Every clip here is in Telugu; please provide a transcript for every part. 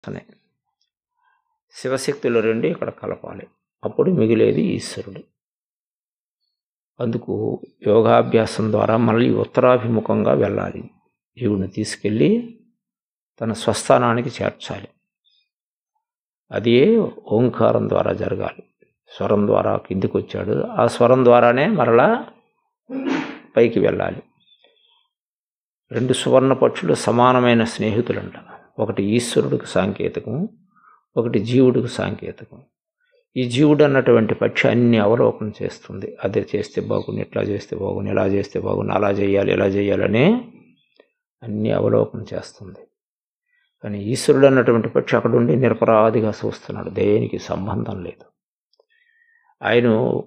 అని శివశక్తులు రెండు ఇక్కడ కలపాలి అప్పుడు మిగిలేది ఈశ్వరుడు అందుకు యోగాభ్యాసం ద్వారా మళ్ళీ ఉత్తరాభిముఖంగా వెళ్ళాలి జీవుని తీసుకెళ్ళి తన స్వస్థానానికి చేర్చాలి అది ఓంకారం ద్వారా జరగాలి స్వరం ద్వారా కిందికి వచ్చాడు ఆ స్వరం ద్వారానే మరలా పైకి వెళ్ళాలి రెండు సువర్ణ పక్షులు సమానమైన స్నేహితులంట ఒకటి ఈశ్వరుడికి సాంకేతికం ఒకటి జీవుడికి సాంకేతికం ఈ జీవుడు అన్నటువంటి పక్షి అన్ని అవలోకనం చేస్తుంది అదే చేస్తే బాగుంది ఇట్లా చేస్తే బాగుంది ఇలా చేస్తే బాగుంది అలా చేయాలి ఇలా చేయాలని అన్ని అవలోకనం చేస్తుంది కానీ ఈశ్వరుడు అన్నటువంటి పక్షి అక్కడ ఉండి నిరపరాధిగా చూస్తున్నాడు దేనికి సంబంధం లేదు ఆయన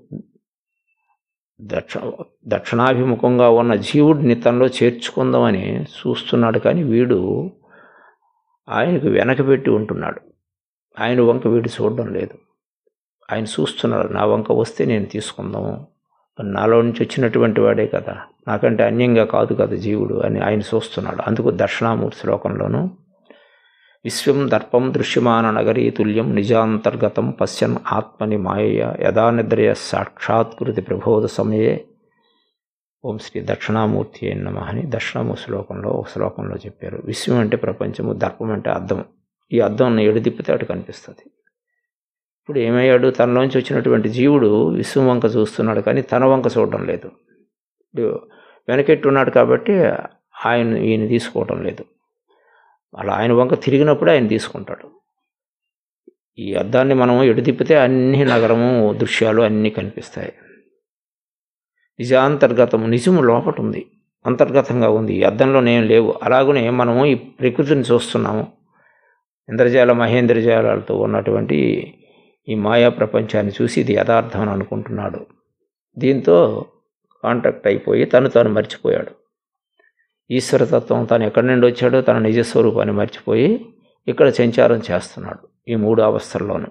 దక్ష దక్షిణాభిముఖంగా ఉన్న జీవుడిని తనలో చేర్చుకుందామని చూస్తున్నాడు కానీ వీడు ఆయనకు వెనకబెట్టి ఉంటున్నాడు ఆయన వంక వీడు చూడడం లేదు ఆయన చూస్తున్నాడు నా వంక వస్తే నేను తీసుకుందాము నాలో నుంచి వచ్చినటువంటి వాడే కదా నాకంటే అన్యంగా కాదు కదా జీవుడు అని ఆయన చూస్తున్నాడు అందుకు దక్షిణామూర్తి శ్లోకంలోను విశ్వం దర్పం దృశ్యమాన నగరీ తుల్యం నిజాంతర్గతం పశ్యన్ ఆత్మని మాయయ యథా నిద్రయ సాక్షాత్కృతి ప్రబోధ సమయే ఓం శ్రీ దక్షిణామూర్తి అయిన నమ అని దక్షిణామూర్తి శ్లోకంలో ఒక శ్లోకంలో చెప్పారు విశ్వం అంటే ప్రపంచము దర్పం అంటే అద్దం ఈ అద్దం ఎడు తిప్పితే అటు కనిపిస్తుంది ఇప్పుడు ఏమయ్యాడు తనలోంచి వచ్చినటువంటి జీవుడు విశ్వం వంక చూస్తున్నాడు కానీ తన వంక చూడడం లేదు ఇప్పుడు వెనకెట్టి ఉన్నాడు కాబట్టి ఆయన ఈయన తీసుకోవడం లేదు అలా ఆయన వంక తిరిగినప్పుడు ఆయన తీసుకుంటాడు ఈ అద్దాన్ని మనం ఎడు తిప్పితే అన్ని నగరము దృశ్యాలు అన్నీ కనిపిస్తాయి నిజాంతర్గతము నిజము లోపట ఉంది అంతర్గతంగా ఉంది ఈ అద్దంలో నేను లేవు అలాగనే మనము ఈ ప్రకృతిని చూస్తున్నాము ఇంద్రజాల మహేంద్రజాలాలతో ఉన్నటువంటి ఈ మాయా ప్రపంచాన్ని చూసి ఇది యథార్థం అని అనుకుంటున్నాడు దీంతో కాంటాక్ట్ అయిపోయి తను తాను మర్చిపోయాడు ఈశ్వరతత్వం తను ఎక్కడి నుండి వచ్చాడో తన నిజస్వరూపాన్ని మర్చిపోయి ఇక్కడ సంచారం చేస్తున్నాడు ఈ మూడు అవస్థల్లోనూ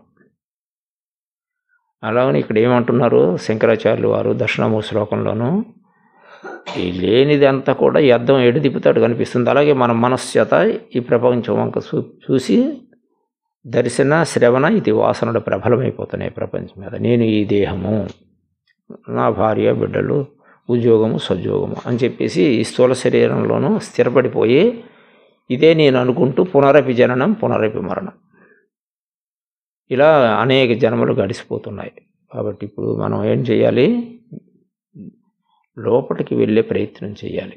అలాగని ఇక్కడ ఏమంటున్నారు శంకరాచార్యులు వారు దక్షిణామూర్తి శ్లోకంలోనూ ఈ లేనిదంతా కూడా ఈ అర్థం ఎడు తిప్పుతాడు కనిపిస్తుంది అలాగే మన మనశ్చేత ఈ ప్రపంచం వంక చూ చూసి దర్శన శ్రవణ ఇది వాసనలు ప్రబలమైపోతున్నాయి ప్రపంచం మీద నేను ఈ దేహము నా భార్య బిడ్డలు ఉద్యోగము సద్యోగము అని చెప్పేసి ఈ స్థూల శరీరంలోనూ స్థిరపడిపోయి ఇదే నేను అనుకుంటూ పునరపి జననం పునరపి మరణం ఇలా అనేక జన్మలు గడిచిపోతున్నాయి కాబట్టి ఇప్పుడు మనం ఏం చేయాలి లోపలికి వెళ్ళే ప్రయత్నం చేయాలి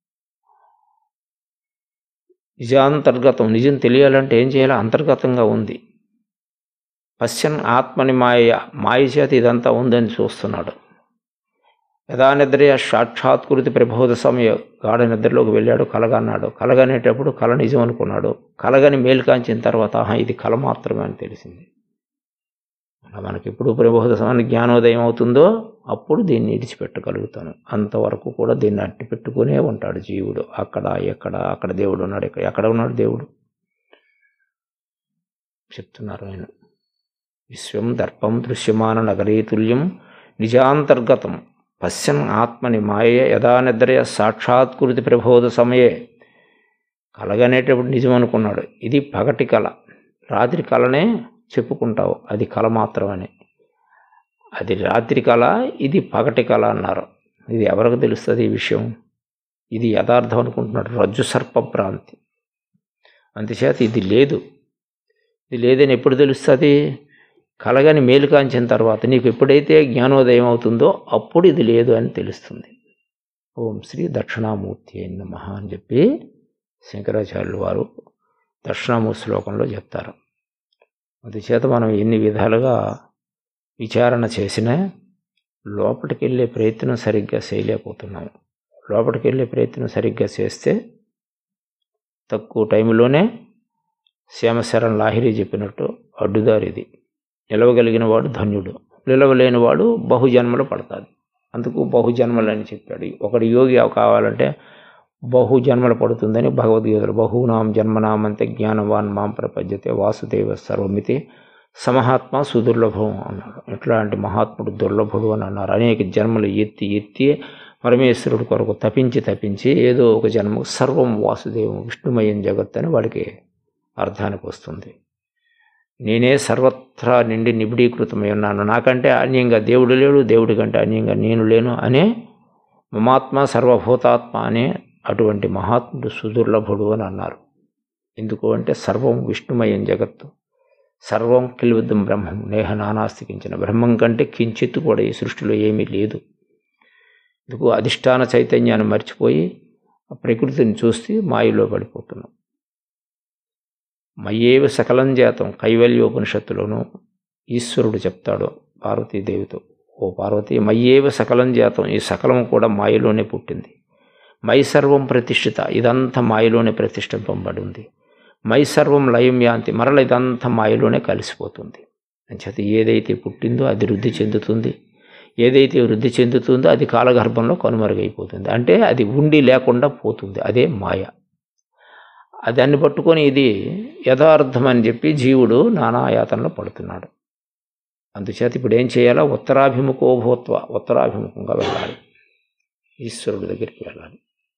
నిజాంతర్గతం నిజం తెలియాలంటే ఏం చేయాలి అంతర్గతంగా ఉంది పశ్చన్ ఆత్మని మాయ మాయ చేత ఇదంతా ఉందని చూస్తున్నాడు యథా నిద్రయ సాక్షాత్కృతి ప్రబోధ సమయ గాఢ నిద్రలోకి వెళ్ళాడు కలగన్నాడు కలగనేటప్పుడు కల నిజం అనుకున్నాడు కలగని మేలుకాంచిన తర్వాత ఆహా ఇది కల మాత్రమే అని తెలిసింది అలా మనకి ఎప్పుడు ప్రబోధ సమయానికి జ్ఞానోదయం అవుతుందో అప్పుడు దీన్ని ఇడిచిపెట్టగలుగుతాను అంతవరకు కూడా దీన్ని అట్టి పెట్టుకునే ఉంటాడు జీవుడు అక్కడ ఎక్కడ అక్కడ దేవుడు ఉన్నాడు ఇక్కడ ఎక్కడ ఉన్నాడు దేవుడు చెప్తున్నారు ఆయన విశ్వం దర్పం దృశ్యమాన నగరీతుల్యం నిజాంతర్గతం పశ్యన్ ఆత్మని మాయ యథా నిద్రయ సాక్షాత్కృతి ప్రబోధ సమయే కలగనేటప్పుడు నిజం అనుకున్నాడు ఇది పగటి కళ రాత్రి కళనే చెప్పుకుంటావు అది కళ మాత్రమని అది రాత్రి కళ ఇది పగటి కళ అన్నారు ఇది ఎవరికి తెలుస్తుంది ఈ విషయం ఇది యథార్థం అనుకుంటున్నాడు రజ్జు సర్ప భ్రాంతి అందుచేత ఇది లేదు ఇది లేదని ఎప్పుడు తెలుస్తుంది కలగని మేలు కాంచిన తర్వాత నీకు ఎప్పుడైతే జ్ఞానోదయం అవుతుందో అప్పుడు ఇది లేదు అని తెలుస్తుంది ఓం శ్రీ దక్షిణామూర్తి అయిన నమ అని చెప్పి శంకరాచార్యులు వారు దక్షిణామూర్తి శ్లోకంలో చెప్తారు అందుచేత మనం ఎన్ని విధాలుగా విచారణ చేసినా లోపలికి వెళ్ళే ప్రయత్నం సరిగ్గా చేయలేకపోతున్నాము లోపలికి వెళ్ళే ప్రయత్నం సరిగ్గా చేస్తే తక్కువ టైంలోనే శ్యామశరణ్ లాహిరి చెప్పినట్టు అడ్డుదారిది నిలవగలిగిన వాడు ధన్యుడు నిలవలేని వాడు బహుజన్మలు పడతాది అందుకు బహుజన్మలు అని చెప్పాడు ఒకడు యోగి కావాలంటే బహు జన్మలు పడుతుందని భగవద్గీతలు బహునాం జన్మనామంతే జ్ఞానవాన్ మాం ప్రపంచతే వాసుదేవ సర్వమితి సమహాత్మ సుదుర్లభం అన్నారు ఎట్లాంటి మహాత్ముడు దుర్లభుడు అని అన్నారు అనేక జన్మలు ఎత్తి ఎత్తి పరమేశ్వరుడు కొరకు తపించి తపించి ఏదో ఒక జన్మ సర్వం వాసుదేవం విష్ణుమయం జగత్ అని వాడికి అర్థానికి వస్తుంది నేనే సర్వత్రా నిండి నిబిడీకృతమై ఉన్నాను నాకంటే అన్యంగా దేవుడు లేడు దేవుడి కంటే అన్యంగా నేను లేను అనే మమాత్మ సర్వభూతాత్మ అనే అటువంటి మహాత్ముడు సుదుర్లభుడు అని అన్నారు ఎందుకు అంటే సర్వం విష్ణుమయం జగత్తు సర్వం కిల్విద్దం బ్రహ్మం నేహ నానాస్తికించిన బ్రహ్మం కంటే కించిత్తు కూడా ఈ సృష్టిలో ఏమీ లేదు ఎందుకు అధిష్టాన చైతన్యాన్ని మర్చిపోయి ఆ ప్రకృతిని చూస్తే మాయలో పడిపోతున్నాం మయ్యేవ సకలం జాతం కైవల్యోపనిషత్తులోనూ ఈశ్వరుడు చెప్తాడు పార్వతీదేవితో ఓ పార్వతి మయ్యేవ సకలం జాతం ఈ సకలం కూడా మాయలోనే పుట్టింది మై సర్వం ప్రతిష్ఠిత ఇదంతా మాయలోనే ప్రతిష్ఠింపబడి ఉంది మై సర్వం లయం యాంతి మరల ఇదంతా మాయలోనే కలిసిపోతుంది అంచేత ఏదైతే పుట్టిందో అది వృద్ధి చెందుతుంది ఏదైతే వృద్ధి చెందుతుందో అది కాలగర్భంలో కనుమరుగైపోతుంది అంటే అది ఉండి లేకుండా పోతుంది అదే మాయ దాన్ని పట్టుకొని ఇది యథార్థం అని చెప్పి జీవుడు నానాయాతనలో పడుతున్నాడు అందుచేత ఇప్పుడు ఏం చేయాలో ఉత్తరాభిముఖో భూత్వ ఉత్తరాభిముఖంగా వెళ్ళాలి ఈశ్వరుడి దగ్గరికి వెళ్ళాలి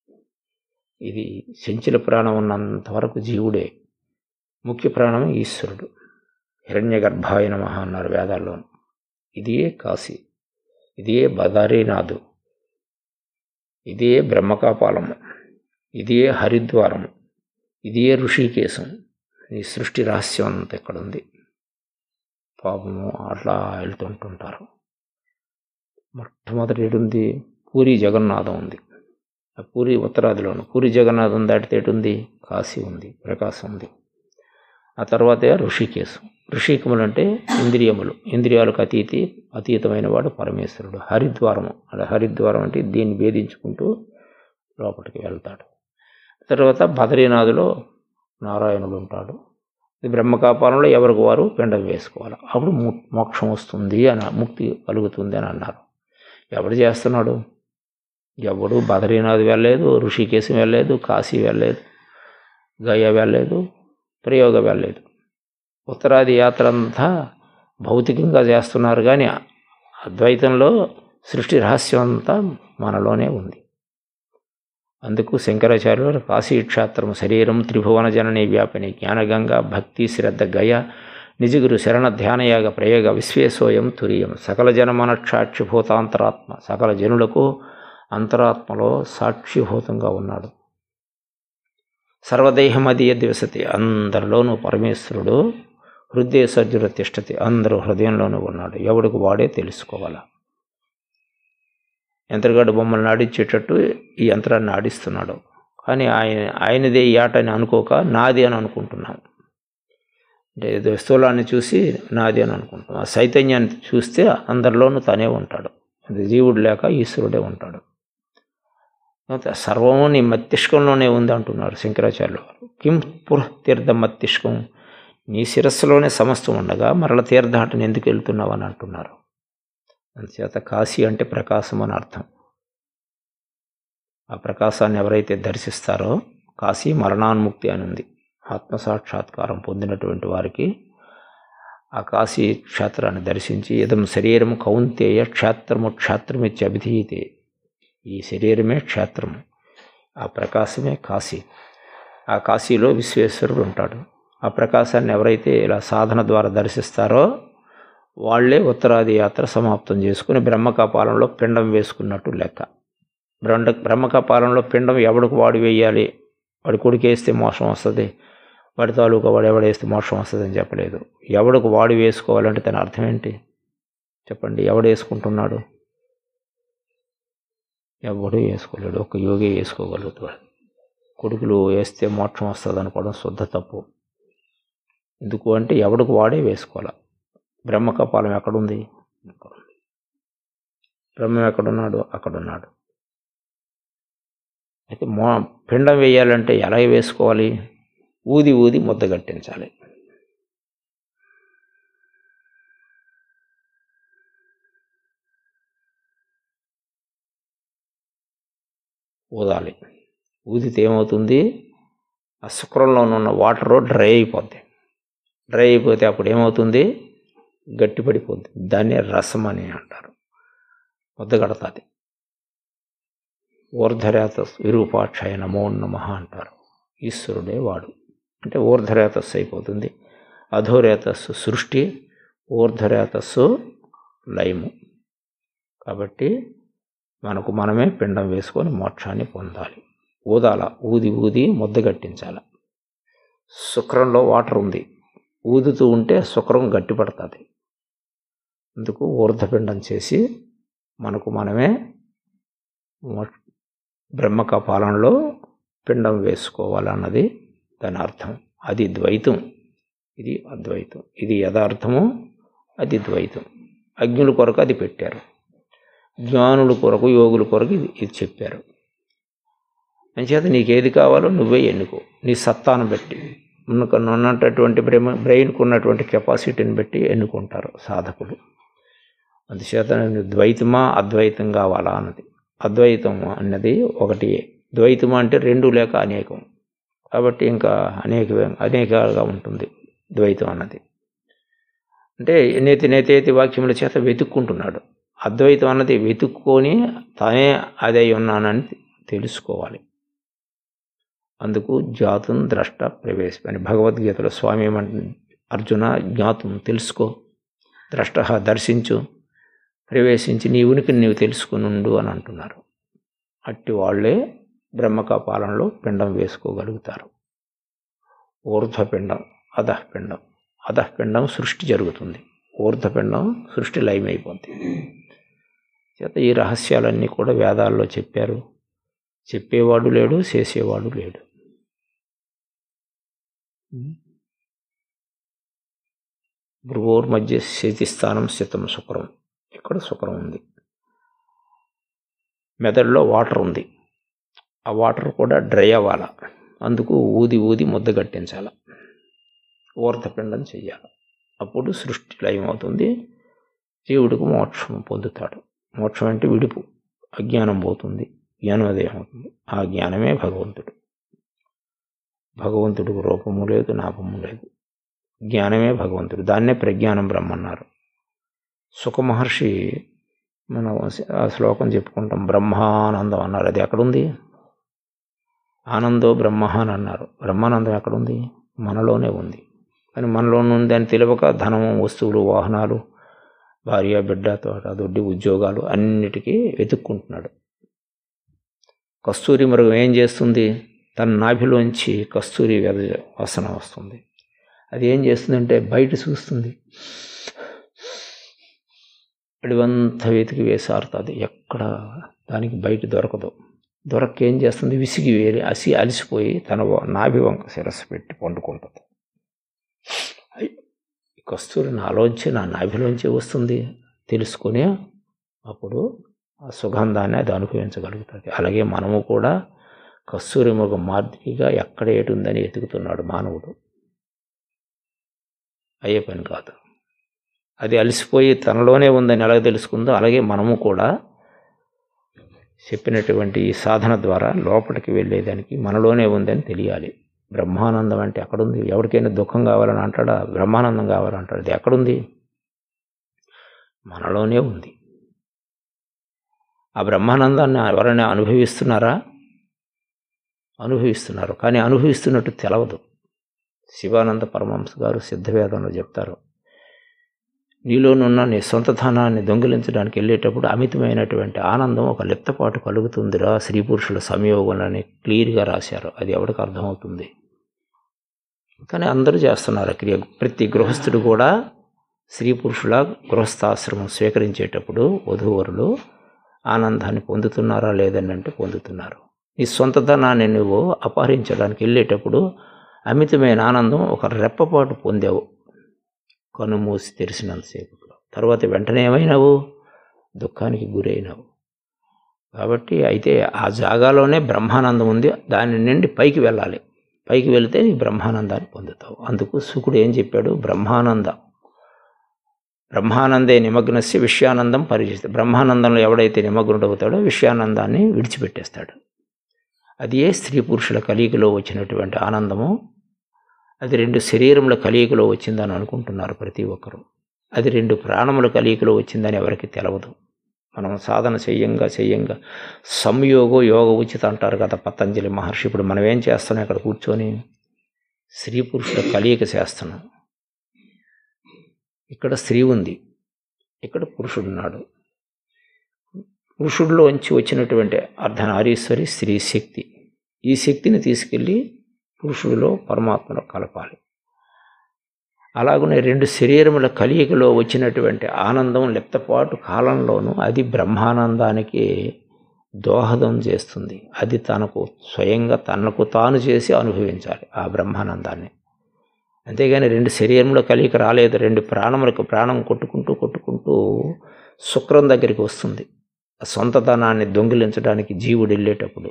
ఇది చెంచల ప్రాణం ఉన్నంత వరకు జీవుడే ముఖ్య ప్రాణం ఈశ్వరుడు హిరణ్య గర్భాయ నమ అన్నారు వేదాల్లో ఇదియే కాశీ ఇదియే బదారీనాథు ఇదియే బ్రహ్మకాపాలము ఇదియే హరిద్వారము ఇదియే ఋషికేశం ఈ సృష్టి రహస్యం అంతా ఇక్కడ ఉంది పాపము అట్లా వెళ్తుంటుంటారు మొట్టమొదటి ఏడుంది పూరి జగన్నాథం ఉంది ఆ పూరి ఉత్తరాదిలోను పూరి జగన్నాథం దాటితే ఎటుంది కాశీ ఉంది ప్రకాశం ఉంది ఆ తర్వాతే ఋషికేశం ఋషికములు అంటే ఇంద్రియములు ఇంద్రియాలకు అతీతి అతీతమైన వాడు పరమేశ్వరుడు హరిద్వారము అంటే హరిద్వారం అంటే దీన్ని భేదించుకుంటూ లోపలికి వెళ్తాడు తర్వాత బద్రీనాథులో నారాయణుడు ఉంటాడు ఈ బ్రహ్మకాపాలంలో ఎవరికి వారు పిండం వేసుకోవాలి అప్పుడు మోక్షం వస్తుంది అని ముక్తి కలుగుతుంది అని అన్నారు ఎవడు చేస్తున్నాడు ఎవడు బద్రీనాథ్ వెళ్ళలేదు ఋషికేశం వెళ్ళలేదు కాశీ వెళ్ళలేదు గయ వెళ్ళలేదు ప్రయోగ వెళ్ళలేదు ఉత్తరాది యాత్ర అంతా భౌతికంగా చేస్తున్నారు కానీ అద్వైతంలో సృష్టి రహస్యం అంతా మనలోనే ఉంది అందుకు శంకరాచార్యులు కాశీ క్షేత్రం శరీరం త్రిభువన జనని వ్యాపిని జ్ఞానగంగా భక్తి శ్రద్ధ గయ నిజగురు శరణ ధ్యానయాగ ప్రయోగ విశ్వేశోయం తురియం సకల జనమన సాక్షిభూతాంతరాత్మ సకల జనులకు అంతరాత్మలో సాక్షిభూతంగా ఉన్నాడు సర్వదేహమదీయ దివసతి అందరిలోనూ పరమేశ్వరుడు హృదయ సర్జుల తిష్టతి అందరూ హృదయంలోనూ ఉన్నాడు ఎవడికి వాడే తెలుసుకోవాలా యంత్రగాడు బొమ్మల్ని ఆడించేటట్టు ఈ యంత్రాన్ని ఆడిస్తున్నాడు కానీ ఆయన ఆయనదే ఈ ఆట అని అనుకోక నాది అని అనుకుంటున్నాం అంటే ఏదో స్థూలాన్ని చూసి నాది అని అనుకుంటాం ఆ చైతన్యాన్ని చూస్తే అందరిలోనూ తనే ఉంటాడు అది జీవుడు లేక ఈశ్వరుడే ఉంటాడు సర్వము నీ మస్తిష్కంలోనే ఉంది అంటున్నారు శంకరాచార్యులు వారు కిం పురః తీర్థ మస్తిష్కం నీ శిరస్సులోనే సమస్తం ఉండగా మరల తీర్థాటని ఎందుకు వెళ్తున్నావు అని అంటున్నారు అందుచేత కాశీ అంటే ప్రకాశం అని అర్థం ఆ ప్రకాశాన్ని ఎవరైతే దర్శిస్తారో కాశీ మరణాన్ముక్తి అని ఉంది ఆత్మసాక్షాత్కారం పొందినటువంటి వారికి ఆ కాశీ క్షేత్రాన్ని దర్శించి ఇదం శరీరం కౌంతేయ క్షేత్రము క్షేత్రమిచ్చి అభిధీయతే ఈ శరీరమే క్షేత్రము ఆ ప్రకాశమే కాశీ ఆ కాశీలో విశ్వేశ్వరుడు ఉంటాడు ఆ ప్రకాశాన్ని ఎవరైతే ఇలా సాధన ద్వారా దర్శిస్తారో వాళ్ళే ఉత్తరాది యాత్ర సమాప్తం చేసుకుని బ్రహ్మకపాలంలో పిండం వేసుకున్నట్టు లెక్క బ్రహ్మ బ్రహ్మకపాలంలో పిండం ఎవడికి వాడు వేయాలి వాడి కొడుకు వేస్తే మోసం వస్తుంది వాడి తాలూకా వాడు ఎవడేస్తే మోసం వస్తుంది అని చెప్పలేదు ఎవడికి వాడు వేసుకోవాలంటే తన అర్థం ఏంటి చెప్పండి ఎవడు వేసుకుంటున్నాడు ఎవడు వేసుకోలేడు ఒక యోగి వేసుకోగలుగుతాడు కొడుకులు వేస్తే మోక్షం వస్తుంది అనుకోవడం శుద్ధ తప్పు ఎందుకు అంటే ఎవడికి వాడే వేసుకోవాలి బ్రహ్మకపాలం ఎక్కడుంది బ్రహ్మం ఎక్కడున్నాడు అక్కడున్నాడు అయితే మో పిండం వేయాలంటే ఎలా వేసుకోవాలి ఊది ఊది ముద్ద కట్టించాలి ఊదాలి ఊదితే ఏమవుతుంది ఆ శుక్రంలో ఉన్న వాటర్ డ్రై అయిపోద్ది డ్రై అయిపోతే అప్పుడు ఏమవుతుంది గట్టిపడిపోద్ది దాన్ని రసం అని అంటారు ముద్ద కడతాది ఊర్ధరేత విరూపాక్షయ నమో నమ అంటారు ఈశ్వరుడే వాడు అంటే ఊర్ధరేతస్సు అయిపోతుంది అధోరేతస్సు సృష్టి ఊర్ధరేతస్సు లయము కాబట్టి మనకు మనమే పిండం వేసుకొని మోక్షాన్ని పొందాలి ఊదాల ఊది ఊది ముద్ద కట్టించాలి శుక్రంలో వాటర్ ఉంది ఊదుతూ ఉంటే శుక్రం గట్టిపడుతుంది అందుకు ఊర్ధపిండం చేసి మనకు మనమే మో- బ్రహ్మకపాలంలో పిండం వేసుకోవాలన్నది దాని అర్థం అది ద్వైతం ఇది అద్వైతం ఇది యథార్థము అది ద్వైతం అజ్ఞుల కొరకు అది పెట్టారు జ్ఞానుల కొరకు యోగుల కొరకు ఇది ఇది చెప్పారు అంచేత నీకు ఏది కావాలో నువ్వే ఎన్నుకో నీ సత్తాను బట్టి ఉన్నకు ఉన్నటువంటి బ్రెయిన్ బ్రెయిన్కు ఉన్నటువంటి కెపాసిటీని బట్టి ఎన్నుకుంటారు సాధకులు అందుచేత నేను ద్వైతమా అద్వైతం కావాలా అన్నది అద్వైతం అన్నది ఒకటి ద్వైతమా అంటే రెండు లేక అనేకం కాబట్టి ఇంకా అనేక అనేకాలుగా ఉంటుంది ద్వైతం అన్నది అంటే నేతి నేతేతి వాక్యముల చేత వెతుక్కుంటున్నాడు అద్వైతం అన్నది వెతుక్కొని తానే అదై ఉన్నానని తెలుసుకోవాలి అందుకు జాతం ద్రష్ట ప్రవేశం అని భగవద్గీతలో స్వామి ఏమంటుంది అర్జున జ్ఞాతం తెలుసుకో ద్రష్ట దర్శించు ప్రవేశించి నీ ఉనికిని నీవు తెలుసుకునుండు అని అంటున్నారు అట్టి వాళ్ళే బ్రహ్మకపాలంలో పిండం వేసుకోగలుగుతారు ఊర్ధ్వపిండం అధఃపిండం అధఃపిండం సృష్టి జరుగుతుంది ఊర్ధ్వపిండం సృష్టి లయమైపోతుంది చేత ఈ రహస్యాలన్నీ కూడా వేదాల్లో చెప్పారు చెప్పేవాడు లేడు చేసేవాడు లేడు భృగోర్ మధ్య శేతిస్థానం స్థితం శుక్రం ఇక్కడ శుక్రం ఉంది మెదడులో వాటర్ ఉంది ఆ వాటర్ కూడా డ్రై అవ్వాల అందుకు ఊది ఊది ముద్ద కట్టించాల ఊర్ధపిండం చెయ్యాలి అప్పుడు సృష్టి లయం అవుతుంది జీవుడికి మోక్షం పొందుతాడు మోక్షం అంటే విడుపు అజ్ఞానం పోతుంది జ్ఞానోదయం అవుతుంది ఆ జ్ఞానమే భగవంతుడు భగవంతుడికి రూపము లేదు నాపము లేదు జ్ఞానమే భగవంతుడు దాన్నే ప్రజ్ఞానం బ్రహ్మన్నారు సుఖ మహర్షి మనం ఆ శ్లోకం చెప్పుకుంటాం బ్రహ్మానందం అన్నారు అది ఎక్కడుంది ఆనందో బ్రహ్మ అని అన్నారు బ్రహ్మానందం ఎక్కడుంది మనలోనే ఉంది కానీ మనలో ఉంది అని తెలియక ధనము వస్తువులు వాహనాలు భార్య బిడ్డతో దొడ్డి ఉద్యోగాలు అన్నిటికీ వెతుక్కుంటున్నాడు కస్తూరి మృగం ఏం చేస్తుంది తన నాభిలోంచి కస్తూరి వ్యధ వాసన వస్తుంది అది ఏం చేస్తుందంటే బయట చూస్తుంది అడివంతా వెతికి వేసారుతుంది ఎక్కడ దానికి బయట దొరకదు దొరక్క ఏం చేస్తుంది విసిగి వేరి అసి అలిసిపోయి తన నాభి వంక శిరస్సు పెట్టి పండుకుంటుంది ఈ కస్తూరి నాలోంచి నా నాభిలోంచి వస్తుంది తెలుసుకుని అప్పుడు ఆ సుగంధాన్ని అది అనుభవించగలుగుతుంది అలాగే మనము కూడా కస్తూరి మృగ మాదిరిగా ఎక్కడ ఏటుందని వెతుకుతున్నాడు మానవుడు అయ్యే పని కాదు అది అలసిపోయి తనలోనే ఉందని ఎలా తెలుసుకుందో అలాగే మనము కూడా చెప్పినటువంటి ఈ సాధన ద్వారా లోపలికి వెళ్ళేదానికి మనలోనే ఉందని తెలియాలి బ్రహ్మానందం అంటే ఎక్కడుంది ఎవరికైనా దుఃఖం కావాలని అంటాడా బ్రహ్మానందం కావాలంటాడు అది ఎక్కడుంది మనలోనే ఉంది ఆ బ్రహ్మానందాన్ని ఎవరైనా అనుభవిస్తున్నారా అనుభవిస్తున్నారు కానీ అనుభవిస్తున్నట్టు తెలవదు శివానంద పరమహంస గారు సిద్ధవేదంలో చెప్తారు నీలోనున్న నీ సొంతధనాన్ని దొంగిలించడానికి వెళ్ళేటప్పుడు అమితమైనటువంటి ఆనందం ఒక లిప్తపాటు కలుగుతుందిరా స్త్రీ పురుషుల సంయోగంలోని క్లియర్గా రాశారు అది ఎవరికి అర్థమవుతుంది కానీ అందరూ చేస్తున్నారు ఆ క్రియ ప్రతి గృహస్థుడు కూడా స్త్రీ పురుషుల గృహస్థాశ్రమం స్వీకరించేటప్పుడు వధూవరులు ఆనందాన్ని పొందుతున్నారా లేదని అంటే పొందుతున్నారు నీ సొంత ధనాన్ని నువ్వు అపహరించడానికి వెళ్ళేటప్పుడు అమితమైన ఆనందం ఒక రెప్పపాటు పొందావు కను మూసి తెరిసినంతసేపులో తర్వాత వెంటనే ఏమైనావు దుఃఖానికి గురైనావు కాబట్టి అయితే ఆ జాగాలోనే బ్రహ్మానందం ఉంది దాని నుండి పైకి వెళ్ళాలి పైకి వెళితే నీ బ్రహ్మానందాన్ని పొందుతావు అందుకు సుకుడు ఏం చెప్పాడు బ్రహ్మానంద బ్రహ్మానందే నిమగ్నస్య విషయానందం పరిచిత బ్రహ్మానందంలో ఎవడైతే నిమగ్నుడవుతాడో విషయానందాన్ని విడిచిపెట్టేస్తాడు అది ఏ స్త్రీ పురుషుల కలిగిలో వచ్చినటువంటి ఆనందము అది రెండు శరీరముల కలియికలో వచ్చిందని అనుకుంటున్నారు ప్రతి ఒక్కరూ అది రెండు ప్రాణముల కలియికలో వచ్చిందని ఎవరికి తెలవదు మనం సాధన చెయ్యంగా చెయ్యంగా సంయోగో యోగ ఉచిత అంటారు కదా పతంజలి మహర్షి ఇప్పుడు మనం ఏం చేస్తున్నాం ఇక్కడ కూర్చొని స్త్రీ పురుషుల కలయిక చేస్తున్నాం ఇక్కడ స్త్రీ ఉంది ఇక్కడ పురుషుడున్నాడు పురుషుడిలోంచి వచ్చినటువంటి అర్ధనారీశ్వరి స్త్రీ శక్తి ఈ శక్తిని తీసుకెళ్ళి పురుషుడిలో పరమాత్మలో కలపాలి అలాగనే రెండు శరీరముల కలియికలో వచ్చినటువంటి ఆనందం లెప్తపాటు కాలంలోనూ అది బ్రహ్మానందానికి దోహదం చేస్తుంది అది తనకు స్వయంగా తనకు తాను చేసి అనుభవించాలి ఆ బ్రహ్మానందాన్ని అంతేగాని రెండు శరీరంలో కలియిక రాలేదు రెండు ప్రాణములకు ప్రాణం కొట్టుకుంటూ కొట్టుకుంటూ శుక్రం దగ్గరికి వస్తుంది ఆ సొంతతనాన్ని దొంగిలించడానికి జీవుడు వెళ్ళేటప్పుడు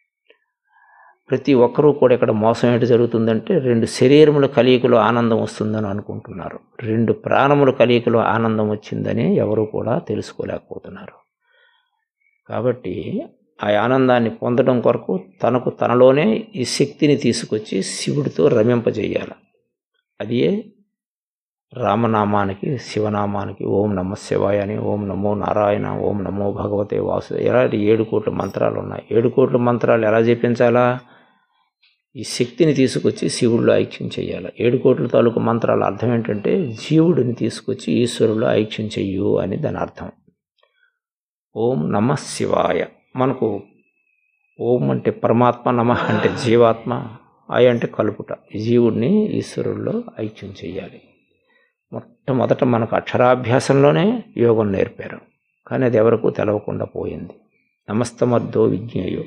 ప్రతి ఒక్కరూ కూడా ఇక్కడ మోసం ఏంటి జరుగుతుందంటే రెండు శరీరముల కలియికలో ఆనందం వస్తుందని అనుకుంటున్నారు రెండు ప్రాణముల కలియికలో ఆనందం వచ్చిందని ఎవరు కూడా తెలుసుకోలేకపోతున్నారు కాబట్టి ఆ ఆనందాన్ని పొందడం కొరకు తనకు తనలోనే ఈ శక్తిని తీసుకొచ్చి శివుడితో రమింపజేయాలి అది రామనామానికి శివనామానికి ఓం నమ శివాయ అని ఓం నమో నారాయణ ఓం నమో భగవతే వాసు ఇలాంటి ఏడు కోట్ల మంత్రాలు ఉన్నాయి ఏడు కోట్ల మంత్రాలు ఎలా చెప్పించాలా ఈ శక్తిని తీసుకొచ్చి శివుడిలో ఐక్యం చేయాలి ఏడు కోట్ల తాలూకు మంత్రాల అర్థం ఏంటంటే జీవుడిని తీసుకొచ్చి ఈశ్వరులో ఐక్యం చెయ్యు అని దాని అర్థం ఓం నమ శివాయ మనకు ఓం అంటే పరమాత్మ నమ అంటే జీవాత్మ అయ అంటే కలుపుట జీవుడిని ఈశ్వరుల్లో ఐక్యం చేయాలి మొట్టమొదట మనకు అక్షరాభ్యాసంలోనే యోగం నేర్పారు కానీ అది ఎవరికూ తెలవకుండా పోయింది నమస్తమర్దో విజ్ఞేయో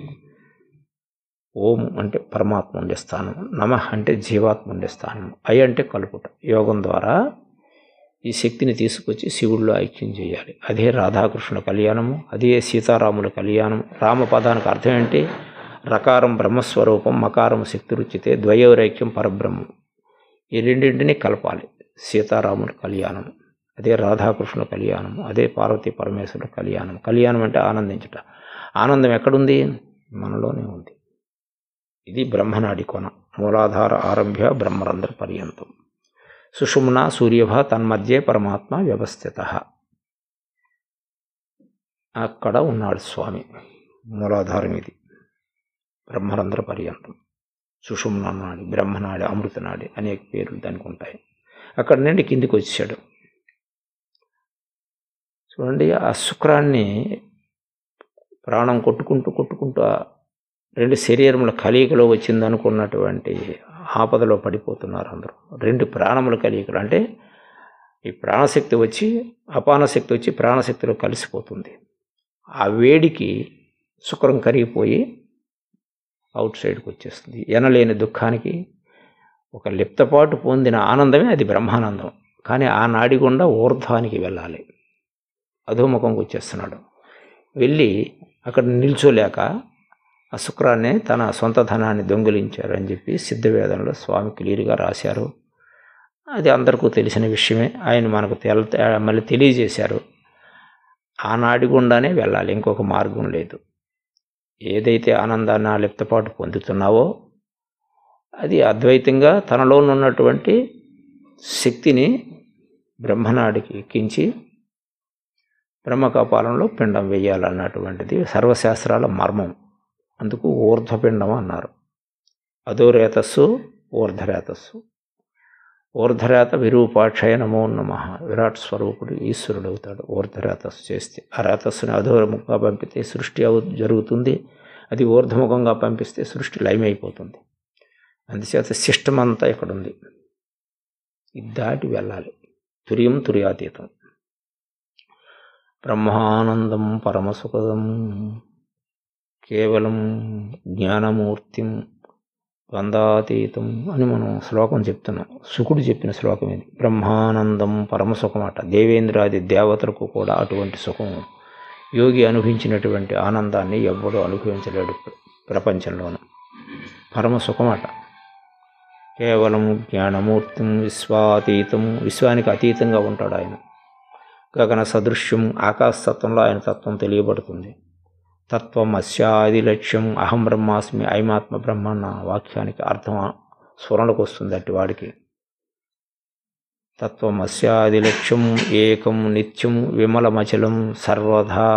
ఓం అంటే పరమాత్మ ఉండే స్థానం నమ అంటే జీవాత్మ ఉండే స్థానం అయ అంటే కలుపుట యోగం ద్వారా ఈ శక్తిని తీసుకొచ్చి శివుల్లో ఐక్యం చేయాలి అదే రాధాకృష్ణ కళ్యాణము అదే సీతారాముల కళ్యాణం రామపదానికి అర్థం ఏంటి రకారం బ్రహ్మస్వరూపం మకారం శక్తి రుచితే ద్వయోరైక్యం పరబ్రహ్మం ఈ రెండింటినీ కలపాలి సీతారాముల కళ్యాణం అదే రాధాకృష్ణ కళ్యాణం అదే పార్వతీ పరమేశ్వరుల కళ్యాణం కళ్యాణం అంటే ఆనందించట ఆనందం ఎక్కడుంది మనలోనే ఉంది ఇది బ్రహ్మనాడి కొన మూలాధార ఆరంభ్య బ్రహ్మరంధ్ర పర్యంతం సుషుమ్న సూర్యభ తన్మధ్యే పరమాత్మ వ్యవస్థిత అక్కడ ఉన్నాడు స్వామి మూలాధారం ఇది బ్రహ్మరంధ్ర పర్యంతం సుషుమ్న నాడి బ్రహ్మనాడి అమృతనాడి అనేక పేర్లు దానికి ఉంటాయి అక్కడ నుండి కిందికి వచ్చాడు చూడండి ఆ శుక్రాన్ని ప్రాణం కొట్టుకుంటూ కొట్టుకుంటూ ఆ రెండు శరీరముల కలయికలో వచ్చింది అనుకున్నటువంటి ఆపదలో పడిపోతున్నారు అందరూ రెండు ప్రాణముల కలయికలు అంటే ఈ ప్రాణశక్తి వచ్చి అపానశక్తి వచ్చి ప్రాణశక్తిలో కలిసిపోతుంది ఆ వేడికి శుక్రం కరిగిపోయి అవుట్ సైడ్కి వచ్చేస్తుంది ఎనలేని దుఃఖానికి ఒక లిప్తపాటు పొందిన ఆనందమే అది బ్రహ్మానందం కానీ ఆ నాడి గుండా ఊర్ధ్వానికి వెళ్ళాలి అధోముఖంకి వచ్చేస్తున్నాడు వెళ్ళి అక్కడ నిల్చోలేక ఆ శుక్రాన్ని తన సొంత ధనాన్ని దొంగిలించారని చెప్పి సిద్ధవేదంలో స్వామి క్లియర్గా రాశారు అది అందరికీ తెలిసిన విషయమే ఆయన మనకు తెల మళ్ళీ తెలియజేశారు ఆ నాడి గుండానే వెళ్ళాలి ఇంకొక మార్గం లేదు ఏదైతే ఆనందాన్ని ఆ లిప్తపాటు పొందుతున్నావో అది అద్వైతంగా తనలో ఉన్నటువంటి శక్తిని బ్రహ్మనాడికి ఎక్కించి బ్రహ్మకపాలంలో పిండం వేయాలన్నటువంటిది సర్వశాస్త్రాల మర్మం అందుకు ఊర్ధ్వపిండం అన్నారు అధోరేతస్సు ఊర్ధరేతస్సు ఊర్ధరేత విరూపాక్షయ నమో నమ విరాట్ స్వరూపుడు ఈశ్వరుడు అవుతాడు ఊర్ధరేతస్సు చేస్తే ఆ రేతస్సుని అధోముఖంగా పంపితే సృష్టి అవు జరుగుతుంది అది ఊర్ధముఖంగా పంపిస్తే సృష్టి లయమైపోతుంది అందుచేత సిస్టమ్ అంతా ఇక్కడ ఉంది ఇది దాటి వెళ్ళాలి తుర్యం తుర్యాతీతం బ్రహ్మానందం పరమసుఖదం కేవలం జ్ఞానమూర్తిం ద్వందాతీతం అని మనం శ్లోకం చెప్తున్నాం సుకుడు చెప్పిన శ్లోకం ఇది బ్రహ్మానందం పరమసుఖమట దేవేంద్రాది దేవతలకు కూడా అటువంటి సుఖం యోగి అనుభవించినటువంటి ఆనందాన్ని ఎవ్వడూ అనుభవించలేడు ప్రపంచంలోనూ పరమసుఖమట కేవలం జ్ఞానమూర్తిం విశ్వాతీతం విశ్వానికి అతీతంగా ఉంటాడు ఆయన గగన సదృశ్యం ఆకాశతత్వంలో ఆయన తత్వం తెలియబడుతుంది తత్వం అస్యాది లక్ష్యం అహం బ్రహ్మాస్మి ఐమాత్మ బ్రహ్మ అన్న వాక్యానికి అర్థం స్వరణకు వస్తుంది అట్టి వాడికి తత్వం అస్యాది లక్ష్యం ఏకం నిత్యం విమలమచలం సర్వధా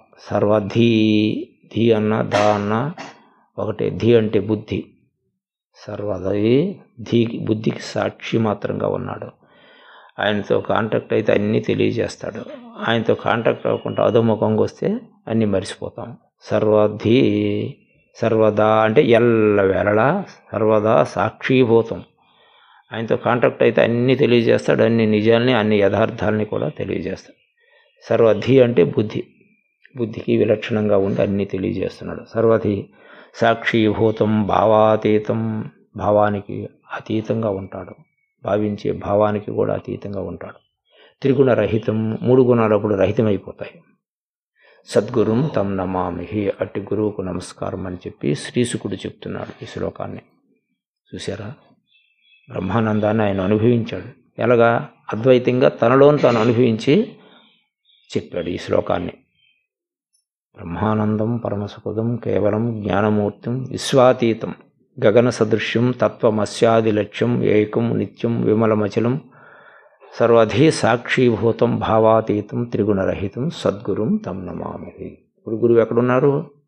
సర్వధీ ధీ అన్న దా అన్న ఒకటే ధీ అంటే బుద్ధి సర్వదీ ధీకి బుద్ధికి సాక్షి మాత్రంగా ఉన్నాడు ఆయనతో కాంటాక్ట్ అయితే అన్నీ తెలియజేస్తాడు ఆయనతో కాంటాక్ట్ అవ్వకుండా అధోముఖంగా వస్తే అన్నీ మర్చిపోతాం సర్వధీ సర్వదా అంటే ఎల్ల వేళలా సర్వదా సాక్షీభూతం ఆయనతో కాంటాక్ట్ అయితే అన్నీ తెలియజేస్తాడు అన్ని నిజాల్ని అన్ని యథార్థాలని కూడా తెలియజేస్తాడు సర్వధి అంటే బుద్ధి బుద్ధికి విలక్షణంగా ఉండి అన్నీ తెలియజేస్తున్నాడు సర్వధి సాక్షీభూతం భావాతీతం భావానికి అతీతంగా ఉంటాడు భావించే భావానికి కూడా అతీతంగా ఉంటాడు త్రిగుణ రహితం మూడు గుణాలు అప్పుడు రహితమైపోతాయి సద్గురుం తం నమామిహి అట్టి గురువుకు నమస్కారం అని చెప్పి శ్రీసుకుడు చెప్తున్నాడు ఈ శ్లోకాన్ని చూసారా బ్రహ్మానందాన్ని ఆయన అనుభవించాడు ఎలాగా అద్వైతంగా తనలోని తాను అనుభవించి చెప్పాడు ఈ శ్లోకాన్ని బ్రహ్మానందం పరమసుఖదం కేవలం జ్ఞానమూర్తిం విశ్వాతీతం గగన సదృశ్యం తత్వమస్యాది లక్ష్యం ఏకం నిత్యం విమలమచలం సర్వధి సాక్షీభూతం భావాతీతం త్రిగుణరహితం సద్గురుం తం నమామి ఇప్పుడు గురువు ఎక్కడున్నారు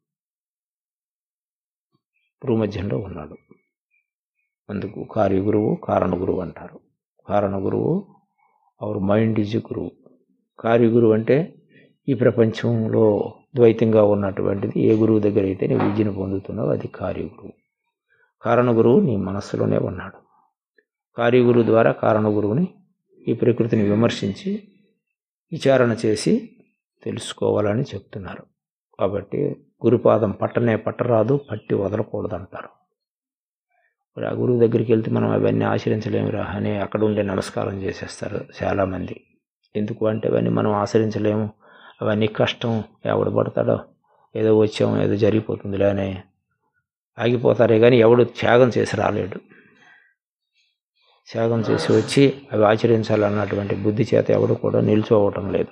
భూమధ్యంలో ఉన్నాడు అందుకు కార్యగురువు కారణ గురువు అంటారు కారణ గురువు అవర్ మైండ్ ఈజ్ గురువు కార్యగురువు అంటే ఈ ప్రపంచంలో ద్వైతంగా ఉన్నటువంటిది ఏ గురువు దగ్గర అయితే నీ విద్యను పొందుతున్నావు అది కార్యగురువు కారణ గురువు నీ మనస్సులోనే ఉన్నాడు కార్యగురువు ద్వారా కారణ గురువుని ఈ ప్రకృతిని విమర్శించి విచారణ చేసి తెలుసుకోవాలని చెప్తున్నారు కాబట్టి గురుపాదం పట్టనే పట్టరాదు పట్టి వదలకూడదు అంటారు మరి ఆ గురువు దగ్గరికి వెళ్తే మనం అవన్నీ ఆచరించలేమురా అని అక్కడ ఉండే నమస్కారం చేసేస్తారు చాలామంది ఎందుకు అంటే అవన్నీ మనం ఆచరించలేము అవన్నీ కష్టం ఎవడు పడతాడో ఏదో వచ్చాము ఏదో జరిగిపోతుందిలే అని ఆగిపోతారే కానీ ఎవడు త్యాగం చేసి రాలేడు త్యాగం చేసి వచ్చి అవి ఆచరించాలన్నటువంటి బుద్ధి చేత ఎవడు కూడా నిల్చోవటం లేదు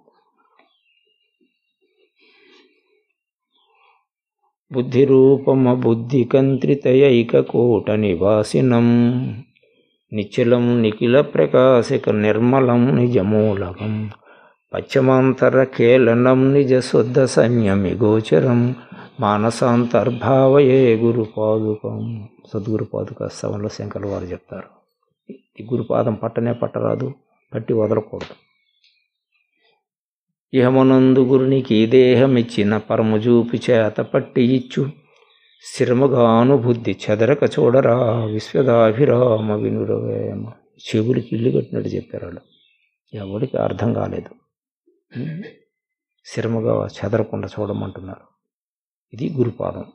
బుద్ధి రూపమ బుద్ధి కంత్రితయైక కోట నివాసినం నిశ్చలం నిఖిల ప్రకాశిక నిర్మలం నిజమూలకం పశ్చమాంతర కేలనం నిజ శుద్ధ సంయమి గోచరం మానసాంతర్భావయే గురు పాదుకం సద్గురు పాదుక స్థవంలో శంకర్ల వారు చెప్తారు ఈ గురుపాదం పట్టనే పట్టరాదు పట్టి వదలకూడదు ఇహమునందు గురునికి ఈ దేహమిచ్చిన పరము చూపి చేత పట్టి ఇచ్చు స్థిరముగాను బుద్ధి చెదరక చూడరా విశ్వదాభిరామ వినురవేమ చెవులకి ఇల్లు కట్టినట్టు చెప్పారు వాళ్ళు ఎవరికి అర్థం కాలేదు స్థిరముగా చెదరకుండా చూడమంటున్నారు ఇది గురుపాదం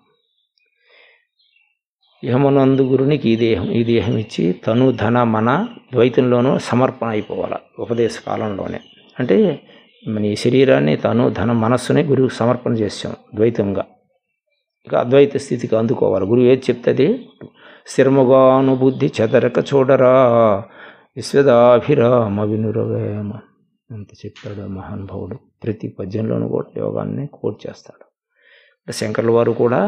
యమనందు గురునికి ఈ దేహం ఈ దేహం ఇచ్చి తను ధన మన ద్వైతంలోనూ సమర్పణ అయిపోవాలి ఉపదేశ కాలంలోనే అంటే మన ఈ శరీరాన్ని తను ధన మనస్సుని గురువుకి సమర్పణ చేసాం ద్వైతంగా ఇక అద్వైత స్థితికి అందుకోవాలి గురువు ఏది చెప్తుంది స్థిరముగాను బుద్ధి చెదరక చూడరా విశ్వదాభిరామ వినురవేమ అంత చెప్పాడు మహానుభావుడు ప్రతి పద్యంలోనూ కూడా యోగాన్ని కోట్ చేస్తాడు శంకర్ల వారు కూడా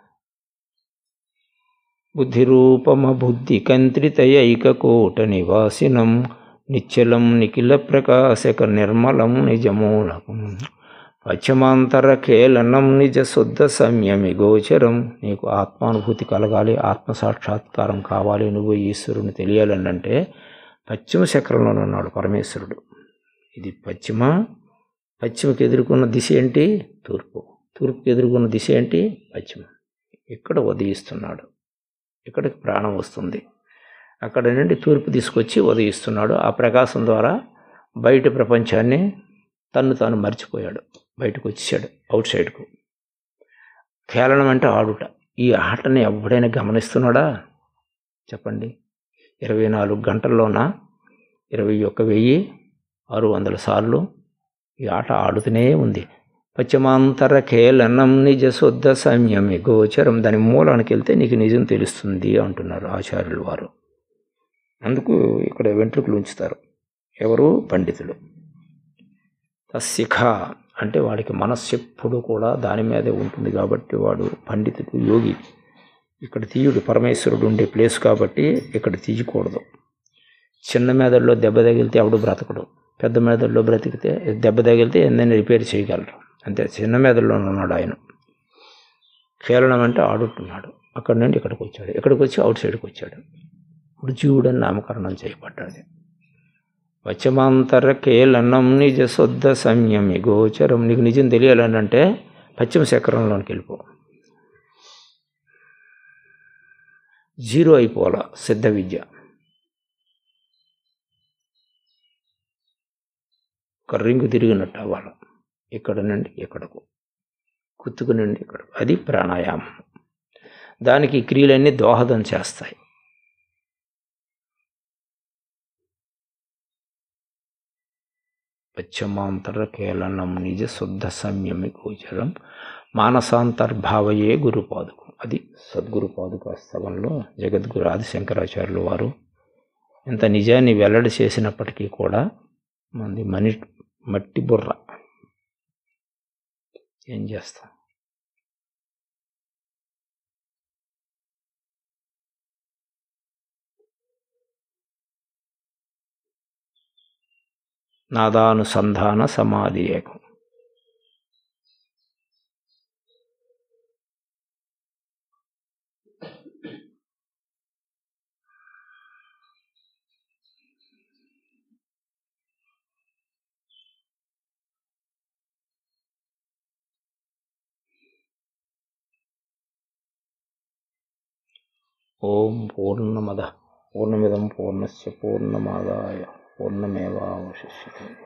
బుద్ధిరూపమ బుద్ధి కంత్రితయైక కోట నివాసినం నిశ్చలం నిఖిల ప్రకాశక నిర్మలం నిజమూలకం పశ్చమాంతర కేలనం నిజ శుద్ధ సంయమి గోచరం నీకు ఆత్మానుభూతి కలగాలి ఆత్మ సాక్షాత్కారం కావాలి నువ్వు ఈశ్వరుని తెలియాలని అంటే పశ్చిమ చక్రంలో ఉన్నాడు పరమేశ్వరుడు ఇది పశ్చిమ పశ్చిమకి ఎదుర్కొన్న దిశ ఏంటి తూర్పు తూర్పుకి ఎదుర్కొన్న దిశ ఏంటి పశ్చిమ ఇక్కడ ఉదయిస్తున్నాడు ఇక్కడికి ప్రాణం వస్తుంది అక్కడ నుండి తూర్పు తీసుకొచ్చి ఉదయిస్తున్నాడు ఆ ప్రకాశం ద్వారా బయట ప్రపంచాన్ని తన్ను తాను మర్చిపోయాడు బయటకు వచ్చాడు అవుట్ సైడ్కు కేలనం అంటే ఆడుట ఈ ఆటని ఎవడైనా గమనిస్తున్నాడా చెప్పండి ఇరవై నాలుగు గంటల్లోన ఇరవై ఒక్క వెయ్యి ఆరు వందల సార్లు ఈ ఆట ఆడుతూనే ఉంది పశ్చిమాంతర కేలనం నిజ శుద్ధ సంయమి గోచరం దాని మూలానికి వెళ్తే నీకు నిజం తెలుస్తుంది అంటున్నారు ఆచార్యులు వారు అందుకు ఇక్కడ వెంట్రుకలు ఉంచుతారు ఎవరు పండితులు శిఖ అంటే వాడికి మనస్సు ఎప్పుడు కూడా దాని మీదే ఉంటుంది కాబట్టి వాడు పండితుడు యోగి ఇక్కడ తీయుడు పరమేశ్వరుడు ఉండే ప్లేస్ కాబట్టి ఇక్కడ తీయకూడదు చిన్న మెదడులో దెబ్బ తగిలితే ఎవడు బ్రతకడు పెద్ద మెదడులో బ్రతికితే దెబ్బ తగిలితే ఏందైనా రిపేర్ చేయగలరు అంతే చిన్న మెదడులో ఉన్నాడు ఆయన కేరళం అంటే ఆడుతున్నాడు అక్కడి నుండి ఇక్కడికి వచ్చాడు ఇక్కడికి వచ్చి అవుట్ సైడ్కి వచ్చాడు ఇప్పుడు జీవుడు అని నామకరణం చేయబడ్డాడు వచమాంతర కేలనం నిజ శుద్ధ సంయమి గోచరం నీకు నిజం తెలియాలని అంటే పశ్చిమ చక్రంలోనికి వెళ్ళిపో జీరో అయిపోవాల సిద్ధ విద్య ఒక రింగు తిరిగినట్టు అవ్వాలి ఇక్కడ నుండి ఇక్కడకు కుత్తుకు నుండి ఇక్కడకు అది ప్రాణాయామం దానికి ఈ క్రియలన్నీ దోహదం చేస్తాయి పశ్చిమాంతర కేలనం నిజ శుద్ధ సంయమి గోచరం మానసాంతర్భావయే గురు పాదుకం అది సద్గురు పాదుక స్థలంలో జగద్గురు ఆది శంకరాచార్యులు వారు ఇంత నిజాన్ని వెల్లడి చేసినప్పటికీ కూడా మంది మని మట్టి బుర్ర ఏం చేస్తాం నాదానుసంధాన సమాధి ఏకం ఓం పూర్ణమద పూర్ణమిదం పూర్ణస్య పూర్ణమాదాయ పూర్ణమేవావశిష్యతే